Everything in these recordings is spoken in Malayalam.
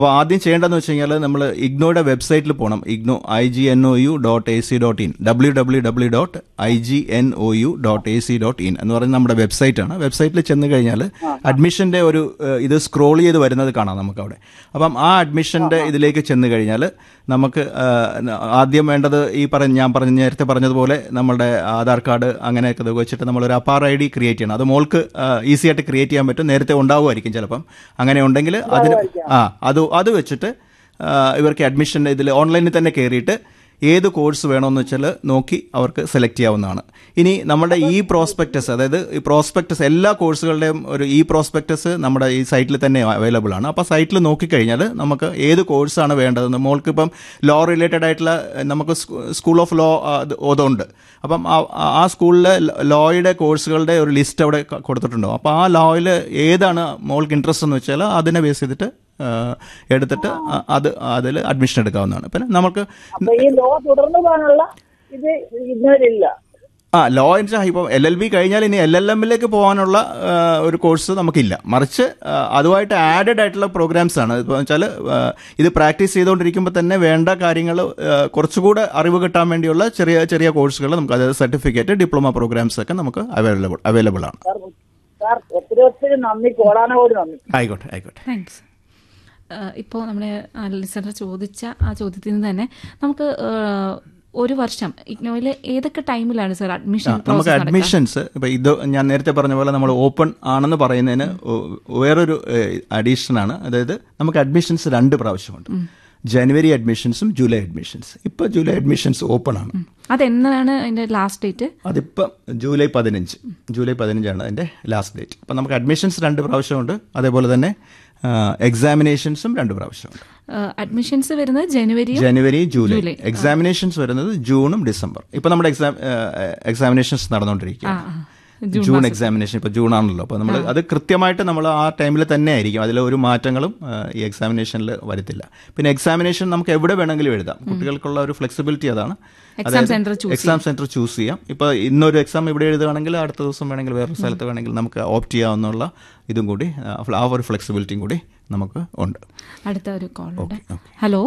അപ്പോൾ ആദ്യം ചെയ്യേണ്ടതെന്ന് വെച്ച് കഴിഞ്ഞാൽ നമ്മൾ ഇഗ്നോയുടെ വെബ്സൈറ്റിൽ പോകണം IGNOU I G N O U dot A C dot in W W W dot I G N O U dot A C dot in എന്ന് പറയുന്നത് നമ്മുടെ വെബ്സൈറ്റാണ് വെബ്സൈറ്റിൽ ചെന്ന് കഴിഞ്ഞാൽ അഡ്മിഷൻ്റെ ഒരു ഏഹ്, ഇത് സ്ക്രോൾ ചെയ്ത് വരുന്നത് കാണാം നമുക്ക് അവിടെ അപ്പം ആ അഡ്മിഷൻ്റെ ഇതിലേക്ക് ചെന്ന് കഴിഞ്ഞാൽ നമുക്ക് ഏഹ്, ആദ്യം വേണ്ടത് ഈ പറഞ്ഞ ഞാൻ പറഞ്ഞ നേരത്തെ പറഞ്ഞതുപോലെ നമ്മുടെ ആധാർ കാർഡ് അങ്ങനെയൊക്കെ ഇത് വെച്ചിട്ട് നമ്മളൊരു അപ്പാർ ഐ ഡി ക്രിയേറ്റ് ചെയ്യണം അത് മോൾക്ക് ഈസി ആയിട്ട് ക്രിയേറ്റ് ചെയ്യാൻ പറ്റും നേരത്തെ ഉണ്ടാവുമായിരിക്കും ചിലപ്പം അങ്ങനെ ഉണ്ടെങ്കിൽ അതിന് ആ അത് അത് വെച്ചിട്ട് ആ, ഇവർക്ക് അഡ്മിഷൻ ഇതിൽ ഓൺലൈനിൽ തന്നെ കയറിയിട്ട് ഏത് കോഴ്സ് വേണമെന്ന് വെച്ചാൽ നോക്കി അവർക്ക് സെലക്ട് ചെയ്യാവുന്നതാണ് ഇനി നമ്മുടെ ഈ പ്രോസ്പെക്ടസ് അതായത് ഈ പ്രോസ്പെക്ടസ് എല്ലാ കോഴ്സുകളുടെയും ഒരു ഈ പ്രോസ്പെക്ടസ് നമ്മുടെ ഈ സൈറ്റിൽ തന്നെ അവൈലബിൾ ആണ് അപ്പോൾ സൈറ്റിൽ നോക്കിക്കഴിഞ്ഞാൽ നമുക്ക് ഏത് കോഴ്സാണ് വേണ്ടതെന്ന് മോൾക്ക് ഇപ്പം ലോ റിലേറ്റഡ് ആയിട്ടുള്ള എഹ്, നമുക്ക് സ്കൂൾ ഓഫ് ലോ അതുണ്ട് അപ്പം ആ- ആ സ്കൂളിലെ ലോയുടെ കോഴ്സുകളുടെ ഒരു ലിസ്റ്റ് അവിടെ ക- കൊടുത്തിട്ടുണ്ടോ അപ്പോൾ ആ ലോയിൽ ഏതാണ് മോൾക്ക് ഇൻട്രസ്റ്റ് എന്ന് വെച്ചാൽ അതിനെ ബേസ് ചെയ്തിട്ട് ആ, എടുത്തിട്ട് അ- അത് അതിൽ അഡ്മിഷൻ എടുക്കാവുന്നതാണ് പിന്നെ നമുക്ക് അപ്പൊ ഈ ലോ തുടർന്നു പോകാനുള്ള ഇത് ഇന്നവരില്ല ആ ലോ വെച്ചാൽ ഇപ്പോൾ എൽ എൽ ബി കഴിഞ്ഞാൽ ഇനി എൽ എൽ എമ്മിലേക്ക് പോകാനുള്ള ആ, ഒരു കോഴ്സ് നമുക്കില്ല മറിച്ച് ആ, അതുമായിട്ട് ആഡഡ് ആയിട്ടുള്ള പ്രോഗ്രാംസ് ആണ് ഇപ്പോൾ വെച്ചാൽ ആ, ഇത് പ്രാക്ടീസ് ചെയ്തുകൊണ്ടിരിക്കുമ്പോൾ തന്നെ വേണ്ട കാര്യങ്ങൾ കുറച്ചുകൂടെ അറിവ് കിട്ടാൻ വേണ്ടിയുള്ള ചെറിയ ചെറിയ കോഴ്സുകൾ നമുക്ക് അതായത് സർട്ടിഫിക്കറ്റ് ഡിപ്ലോമ പ്രോഗ്രാംസ് ഒക്കെ നമുക്ക് അവൈലബിൾ അവൈലബിൾ ആണ് സാർ സാർ ഒത്തിരി ഒത്തിരി നന്ദി കോടാനോട് നന്ദി ആയിക്കോട്ടെ ആയിക്കോട്ടെ താങ്ക്സ് ഇപ്പോൾ നമ്മുടെ ലിസണർ ചോദിച്ച ആ ചോദ്യത്തിൽ നിന്ന് തന്നെ നമുക്ക് ആ, ഒരു വർഷം ഇഗ്നോയിൽ ഏതൊക്കെ ടൈമിലാണ് സർ അഡ്മിഷൻ നമുക്ക് അഡ്മിഷൻസ് ഇപ്പൊ ഇത് ഞാൻ നേരത്തെ പറഞ്ഞ പോലെ നമ്മൾ ഓപ്പൺ ആണെന്ന് പറയുന്നതിന് ഒ- വേറൊരു അഡീഷൻ ആണ് അതായത് നമുക്ക് അഡ്മിഷൻസ് രണ്ട് പ്രാവശ്യമുണ്ട് ജനുവരി അഡ്മിഷൻസും ജൂലൈ അഡ്മിഷൻസ് ഇപ്പൊ ജൂലൈ അഡ്മിഷൻസ് ഓപ്പൺ ആണ് അതെന്നാണ് അതിന്റെ ലാസ്റ്റ് ഡേറ്റ് അതിപ്പം ജൂലൈ പതിനഞ്ച് ജൂലൈ പതിനഞ്ചാണ് അതിന്റെ ലാസ്റ്റ് ഡേറ്റ് അപ്പം നമുക്ക് അഡ്മിഷൻസ് രണ്ട് പ്രാവശ്യമുണ്ട് അതേപോലെ തന്നെ എക്സാമിനേഷൻസും രണ്ട് പ്രാവശ്യമുണ്ട് അഡ്മിഷൻസ് വരുന്നത് ജനുവരിയും ജനുവരി ജൂലൈ ജൂലൈ. എക്സാമിനേഷൻസ് വരുന്നത് ജൂണും ഡിസംബർ ഇപ്പൊ നമ്മുടെ എക്സാം എക്സാമിനേഷൻസ് നടന്നുകൊണ്ടിരിക്കുക ആ, ആ. ജൂൺ ജൂൺ എക്സാമിനേഷൻ ഇപ്പൊ ജൂൺ ആണല്ലോ അപ്പൊ നമ്മൾ അത് കൃത്യമായിട്ട് നമ്മൾ ആ ടൈമിൽ തന്നെ ആയിരിക്കും അതിൽ ഒരു മാറ്റങ്ങളും ആ, ഈ എക്സാമിനേഷനിൽ വരുത്തില്ല പിന്നെ എക്സാമിനേഷൻ നമുക്ക് എവിടെ വേണമെങ്കിലും എഴുതാം കുട്ടികൾക്കുള്ള ഒരു ഫ്ലെക്സിബിലിറ്റി അതാണ് Exam center choose exam centre choose ചെയ്യാം ഇപ്പൊ ഇന്നൊരു എക്സാം ഇവിടെ എഴുതുകയാണെങ്കിൽ അടുത്ത ദിവസം വേണമെങ്കിൽ വേറൊരു സ്ഥലത്ത് വേണമെങ്കിൽ നമുക്ക് ഓപ്റ്റ് ചെയ്യാവുന്നുള്ള ഇതും കൂടി ആ, ആ ഒരു ഫ്ലെക്സിബിലിറ്റിയും കൂടി നമുക്ക് ഉണ്ട് അടുത്ത ഒരു കോൾ ഉണ്ട് okay, okay. Hello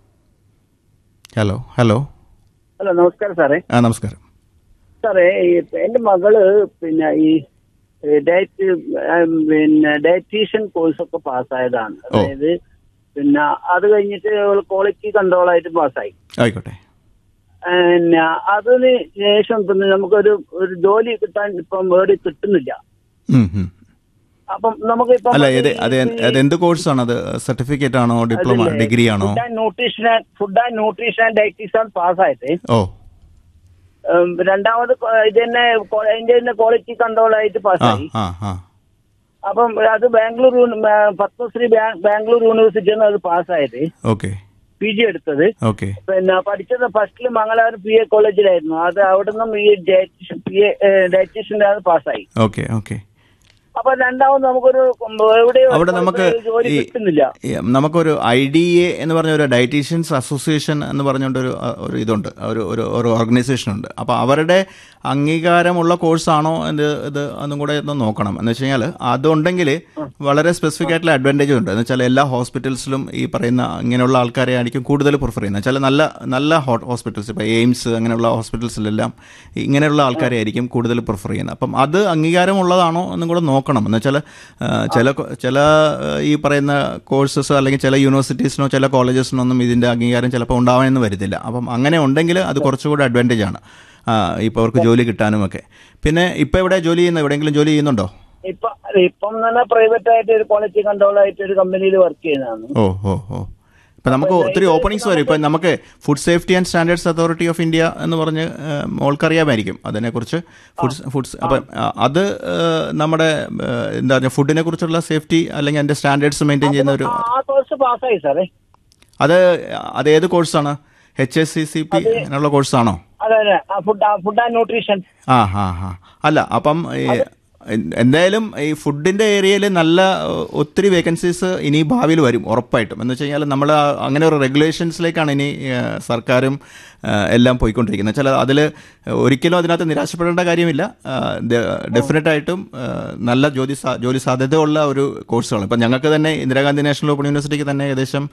hello hello hello നമസ്കാരം സാറേ ആ നമസ്കാരം സാറേ ഈ എന്റെ മകള് പിന്നെ ഈ ഡയറ്റ് പിന്നെ ഡയറ്റീഷ്യൻ കോഴ്സ് ഒക്കെ പാസ്സായതാണ് അതായത് പിന്നെ അത് കഴിഞ്ഞിട്ട് ക്വാളിറ്റി കൺട്രോൾ ആയിട്ട് പാസ്സായി ആയിക്കോട്ടെ പിന്നെ അതിന് ശേഷം പിന്നെ നമുക്കൊരു ഒരു ജോലി കിട്ടാൻ ഇപ്പം വേർഡ് കിട്ടുന്നില്ല ഉം, ഉം. അപ്പം നമുക്ക് ഇപ്പം അല്ല ഇത് അത് എൻ- അത് എന്ത് കോഴ്സാണ് അത് സർട്ടിഫിക്കറ്റ് ആണോ ഡിപ്ലോമ ഡിഗ്രി ആണോ food and nutrition food and nutrition and dietitian പാസ്സായിട്ട് ഓ ഉം, രണ്ടാമത് കൊ- ഇത് തന്നെ കൊ- അതിന്റെ തന്നെ ക്വാളിറ്റി കൺട്രോൾ ആയിട്ട് ആ പാസ്സായി ആ ആ അപ്പം അത് ബാംഗ്ലൂർ യൂണി- ബാ- പത്മശ്രീ ബാ- ബാംഗ്ലൂർ യൂണിവേഴ്സിറ്റിയാണ് അത് പാസ്സായത് ഓക്കെ പി ജി എടുത്തത് ഓക്കെ പിന്നെ പഠിച്ചത് ഫസ്റ്റിൽ മംഗലാപുരം പി എ കോളേജിലായിരുന്നു അത് അവിടെ നിന്നും ഈ ഡയറ്റീഷ്യൻ പി എ ഡയറ്റീഷ്യന്റെ അത് പാസ്സായി ഓക്കെ ഓക്കെ അപ്പൊ രണ്ടാമത് നമുക്കൊരു എവിടെയോ അവിടെ നമുക്ക് ജോലി ഈ കിട്ടുന്നില്ല ഈ നമുക്കൊരു ഐ ഡി എ എന്ന് പറഞ്ഞ ഒരു ഡയറ്റീഷ്യൻസ് അസോസിയേഷൻ എന്ന് പറഞ്ഞുകൊണ്ടൊരു അഹ്, ഒരു ഇതുണ്ട് ഒരു ഒരു ഒരു ഓർഗനൈസേഷൻ ഉണ്ട് അപ്പോൾ അവരുടെ അംഗീകാരമുള്ള കോഴ്സാണോ എന്ന് ഇത് ഒന്നും കൂടെ ഒന്ന് നോക്കണം എന്ന് വെച്ച് കഴിഞ്ഞാൽ അതുണ്ടെങ്കിൽ വളരെ സ്പെസിഫിക് ആയിട്ടുള്ള അഡ്വാൻറ്റേജ് ഉണ്ട് എന്ന് വെച്ചാൽ എല്ലാ ഹോസ്പിറ്റൽസിലും ഈ പറയുന്ന ഇങ്ങനെയുള്ള ആൾക്കാരെ ആയിരിക്കും കൂടുതൽ പ്രിഫർ ചെയ്യുന്നത് വെച്ചാൽ നല്ല നല്ല ഹോസ്പിറ്റൽസ് ഇപ്പോൾ എയിംസ് അങ്ങനെയുള്ള ഹോസ്പിറ്റൽസിലെല്ലാം ഇങ്ങനെയുള്ള ആൾക്കാരെ ആയിരിക്കും കൂടുതൽ പ്രിഫർ ചെയ്യുന്നത് അപ്പം അത് അംഗീകാരമുള്ളതാണോ എന്നും കൂടെ നോക്കണം എന്ന് വെച്ചാൽ ആ, ചില കൊ- ചില ആ, ഈ പറയുന്ന കോഴ്സസ് അല്ലെങ്കിൽ ചില യൂണിവേഴ്സിറ്റീസിനോ ചില കോളേജസിനോ ഒന്നും ഇതിൻ്റെ അംഗീകാരം ചിലപ്പോൾ ഉണ്ടാവാനെന്ന് വരത്തില്ല അപ്പം അങ്ങനെ ഉണ്ടെങ്കിൽ അത് കുറച്ചുകൂടി അഡ്വാൻറ്റേജ് ആണ് ഇപ്പോൾ അവർക്ക് ജോലി കിട്ടാനും ഒക്കെ പിന്നെ ഇപ്പോൾ എവിടെ ജോലി ചെയ്യുന്നത് എവിടെയെങ്കിലും ജോലി ചെയ്യുന്നുണ്ടോ ഇപ്പൊ ഇപ്പം തന്നെ പ്രൈവറ്റ് ആയിട്ട് ഒരു ക്വാളിറ്റി കൺട്രോൾ ആയിട്ട് ഒരു കമ്പനിയിൽ വർക്ക് ചെയ്യുന്നതാണ് ഓ ഓ ഓ ഇപ്പം നമുക്ക് ഒത്തിരി ഓപ്പണിങ്സ് വരും ഇപ്പം നമുക്ക് food safety and standards authority of India എന്ന് പറഞ്ഞ് ആ, മോൾക്കറിയാമായിരിക്കും അതിനെക്കുറിച്ച് ഫുഡ് ഫുഡ്സ് അപ്പം ആ, അത് ആ, നമ്മുടെ ആ, എന്താ പറയുക ഫുഡിനെ കുറിച്ചുള്ള സേഫ്റ്റി അല്ലെങ്കിൽ അതിൻ്റെ സ്റ്റാൻഡേർഡ്സ് മെയിൻറ്റെയിൻ ചെയ്യുന്ന ഒരു ആ കോഴ്സ് പാസ്സായി സാറേ അത് അത് ഏത് കോഴ്സാണ് H S C C P എന്നുള്ള കോഴ്സാണോ അതെ അതെ ഫുഡ് ഫുഡ് ആൻഡ് ന്യൂട്രീഷൻ ആ ഹാ ഹാ അല്ല അപ്പം ഈ എൻ- എന്തായാലും ഈ ഫുഡിന്റെ ഏരിയയിൽ നല്ല ഏഹ്, ഒത്തിരി വേക്കൻസീസ് ഇനി ഭാവിയിൽ വരും ഉറപ്പായിട്ടും എന്ന് വെച്ച് കഴിഞ്ഞാൽ നമ്മൾ അങ്ങനെ ഒരു റെഗുലേഷൻസിലേക്കാണ് ഇനി ഏഹ്, സർക്കാരും ഏഹ്, എല്ലാം പോയിക്കൊണ്ടിരിക്കുന്നത് വെച്ചാൽ അതിൽ ഒരിക്കലും അതിനകത്ത് നിരാശപ്പെടേണ്ട കാര്യമില്ല ഡെഫിനറ്റ് ആയിട്ടും ഏഹ്, നല്ല ജോലി സാ- ജോലി സാധ്യതയുള്ള ഒരു കോഴ്സുകളാണ് ഇപ്പം ഞങ്ങൾക്ക് തന്നെ ഇന്ദിരാഗാന്ധി നാഷണൽ ഓപ്പൺ യൂണിവേഴ്സിറ്റിക്ക് തന്നെ ഏകദേശം